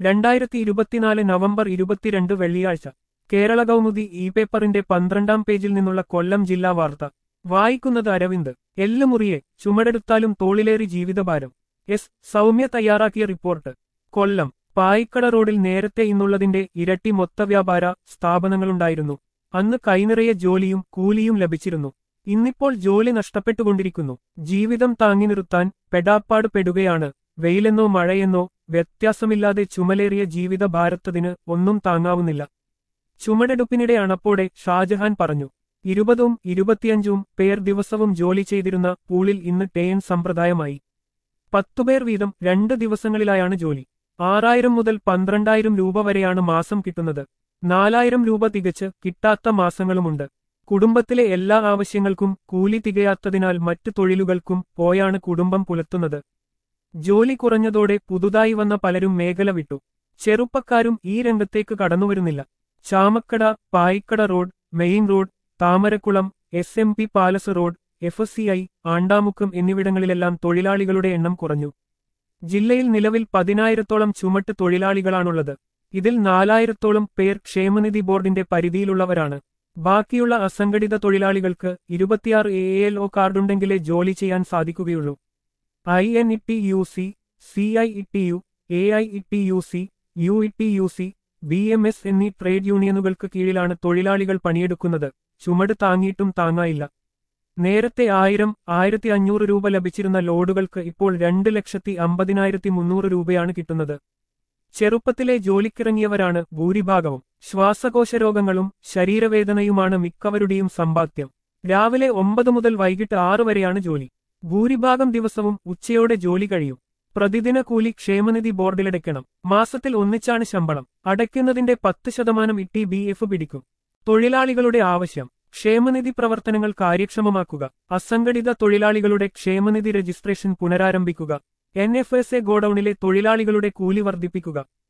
രണ്ടായിരത്തി ഇരുപത്തിനാല് നവംബർ ഇരുപത്തിരണ്ട് വെള്ളിയാഴ്ച കേരള കൗമുദി ഇ പേപ്പറിന്റെ പന്ത്രണ്ടാം പേജിൽ നിന്നുള്ള കൊല്ലം ജില്ലാ വാർത്ത വായിക്കുന്നത് അരവിന്ദ് എല്ലുമുറിയെ ചുമടെടുത്താലും തോളിലേറി ജീവിതഭാരം എസ് സൗമ്യ തയ്യാറാക്കിയ റിപ്പോർട്ട് കൊല്ലം പായിക്കട റോഡിൽ നേരത്തെ ഇന്നുള്ളതിന്റെ ഇരട്ടി മൊത്തവ്യാപാര സ്ഥാപനങ്ങളുണ്ടായിരുന്നു അന്ന് കൈനിറയെ ജോലിയും കൂലിയും ലഭിച്ചിരുന്നു ഇന്നിപ്പോൾ ജോലി നഷ്ടപ്പെട്ടുകൊണ്ടിരിക്കുന്നു ജീവിതം താങ്ങി നിർത്താൻ പെടാപ്പാട് പെടുകയാണ് വെയിലെന്നോ മഴയെന്നോ വ്യത്യാസമില്ലാതെ ചുമലേറിയ ജീവിത ഭാരത്തതിന് ഒന്നും താങ്ങാവുന്നില്ല ചുമടെടുപ്പിനിടെ അണപ്പോടെ ഷാജഹാൻ പറഞ്ഞു ഇരുപതും ഇരുപത്തിയഞ്ചും പേർ ദിവസവും ജോലി ചെയ്തിരുന്ന പൂളിൽ ഇന്ന് ടേൻ സമ്പ്രദായമായി പത്തുപേർ വീതം രണ്ട് ദിവസങ്ങളിലായാണ് ജോലി ആറായിരം മുതൽ പന്ത്രണ്ടായിരം രൂപ വരെയാണ് മാസം കിട്ടുന്നത് നാലായിരം രൂപ തികച്ച് കിട്ടാത്ത മാസങ്ങളുമുണ്ട് കുടുംബത്തിലെ എല്ലാ ആവശ്യങ്ങൾക്കും കൂലി തികയാത്തതിനാൽ മറ്റു തൊഴിലുകൾക്കും പോയാണ് കുടുംബം പുലർത്തുന്നത് ജോലി കുറഞ്ഞതോടെ പുതുതായി വന്ന പലരും മേഖല വിട്ടു ചെറുപ്പക്കാരും ഈ രംഗത്തേക്ക് കടന്നുവരുന്നില്ല Chamakkada Payikkada road main road Thamarakulam S M P palace road F S C I Andamukkam എന്നിവിടങ്ങളിലെല്ലാം തൊഴിലാളികളുടെ എണ്ണം കുറഞ്ഞു ജില്ലയിൽ നിലവിൽ പതിനായിരത്തോളം ചുമട്ട് തൊഴിലാളികളാണുള്ളത് ഇതിൽ നാലായിരത്തോളം പേർ ക്ഷേമനിധി ബോർഡിന്റെ പരിധിയിലുള്ളവരാണ് ബാക്കിയുള്ള അസംഘടിത തൊഴിലാളികൾക്ക് ഇരുപത്തിയാറ് എ എൽ ഒ കാർഡുണ്ടെങ്കിലേ ജോലി ചെയ്യാൻ സാധിക്കുകയുള്ളൂ I N E T U C C I E T U A I E T U C U E T U C B M S എന്നീ ട്രേഡ് യൂണിയനുകൾക്ക് കീഴിലാണ് തൊഴിലാളികൾ പണിയെടുക്കുന്നത് ചുമട് താങ്ങിയിട്ടും താങ്ങായില്ല നേരത്തെ ആയിരം ആയിരത്തി അഞ്ഞൂറ് രൂപ ലഭിച്ചിരുന്ന ലോഡുകൾക്ക് ഇപ്പോൾ രണ്ട് ലക്ഷത്തി അമ്പതിനായിരത്തി മുന്നൂറ് രൂപയാണ് കിട്ടുന്നത് ചെറുപ്പത്തിലെ ജോലിക്കിറങ്ങിയവരാണ് ഭൂരിഭാഗവും ശ്വാസകോശ രോഗങ്ങളും ശരീരവേദനയുമാണ് മിക്കവരുടെയും സമ്പാദ്യം രാവിലെ ഒമ്പത് മുതൽ വൈകിട്ട് ആറ് വരെയാണ് ജോലി ഭൂരിഭാഗം ദിവസവും ഉച്ചയോടെ ജോലി കഴിയും പ്രതിദിന കൂലി ക്ഷേമനിധി ബോർഡിലടയ്ക്കണം മാസത്തിൽ ഒന്നിച്ചാണ് ശമ്പളം അടയ്ക്കുന്നതിന്റെ പത്ത് ശതമാനം ഇട്ടി ബി എഫ് പിടിക്കും തൊഴിലാളികളുടെ ആവശ്യം ക്ഷേമനിധി പ്രവർത്തനങ്ങൾ കാര്യക്ഷമമാക്കുക അസംഘടിത തൊഴിലാളികളുടെ ക്ഷേമനിധി രജിസ്ട്രേഷൻ പുനരാരംഭിക്കുക എൻ എഫ് എസ് എ ഗോഡൌണിലെ തൊഴിലാളികളുടെ കൂലി വർദ്ധിപ്പിക്കുക